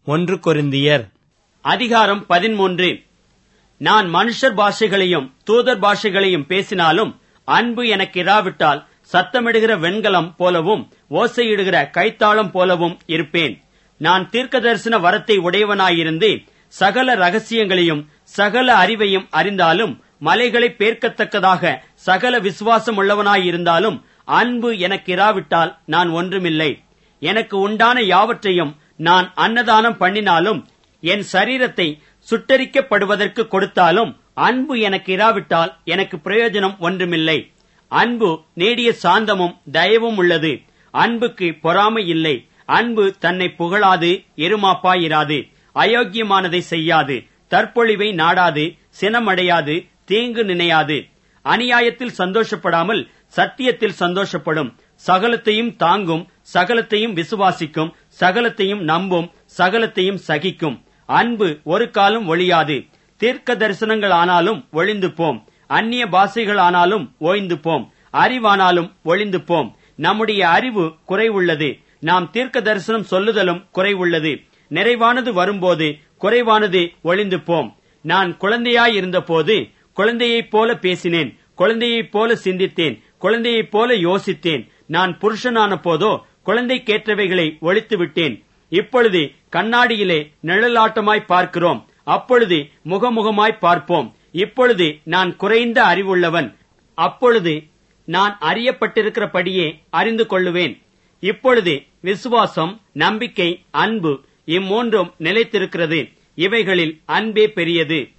ஒன்று கொரிந்தியர் அதிகாரம் பதிமூன்று நான் மனுஷர் பாஷைகளையும் தூதர் பாஷைகளையும் பேசினாலும் அன்பு எனக்கு இராவிட்டால் சத்தமிடுகிற வெண்கலம் போலவும் ஓசையிடுகிற கைத்தாளம் போலவும் இருப்பேன் நான் தீர்க்க தரிசன வரத்தை உடையவனாயிருந்து சகல ரகசியங்களையும் சகல அறிவையும் அறிந்தாலும் மலைகளை பேர்க்கத்தக்கதாக சகல விசுவாசம் உள்ளவனாயிருந்தாலும் அன்பு எனக்கு இராவிட்டால் நான் ஒன்றுமில்லை எனக்கு உண்டான யாவற்றையும் நான் அன்னதானம் பண்ணினாலும் என் சரீரத்தை சுட்டரிக்கப்படுவதற்கு கொடுத்தாலும் அன்பு எனக்கு இராவிட்டால் எனக்கு பிரயோஜனம் ஒன்றுமில்லை அன்பு நீடிய சாந்தமும் தயவும் உள்ளது அன்புக்கு பொறாமை இல்லை அன்பு தன்னை புகழாது எருமாப்பாயிராது அயோக்கியமானதை செய்யாது தற்பொழிவை நாடாது சினமடையாது தீங்கு நினையாது அநியாயத்தில் சந்தோஷப்படாமல் சத்தியத்தில் சந்தோஷப்படும் சகலத்தையும் தாங்கும் சகலத்தையும் விசுவாசிக்கும் சகலத்தையும் நம்பும் சகலத்தையும் சகிக்கும் அன்பு ஒரு காலம் ஒழியாது தீர்க்க தரிசனங்கள் ஆனாலும் ஒளிந்து போம் அந்நிய பாஷைகள் ஆனாலும் ஓய்ந்து போம் அறிவானாலும் ஒளிந்து போம் நம்முடைய அறிவு குறைவுள்ளது நாம் தீர்க்க தரிசனம் சொல்லுதலும் குறைவுள்ளது நிறைவானது வரும்போது குறைவானது ஒளிந்து போம் நான் குழந்தையாய் இருந்தபோது குழந்தையைப் போல பேசினேன் குழந்தையைப் போல சிந்தித்தேன் குழந்தையைப் போல யோசித்தேன் நான் புருஷனான போதோ குழந்தைக்கேற்றவைகளை ஒழித்து விட்டேன் இப்பொழுது கண்ணாடியிலே நிழலாட்டமாய் பார்க்கிறோம் அப்பொழுது முகமுகமாய் பார்ப்போம் இப்பொழுது நான் குறைந்த அறிவுள்ளவன் அப்பொழுது நான் அறியப்பட்டிருக்கிறபடியே அறிந்து கொள்ளுவேன் இப்பொழுது விசுவாசம் நம்பிக்கை அன்பு இம்மூன்றும் நிலைத்திருக்கிறது இவைகளில் அன்பே பெரியது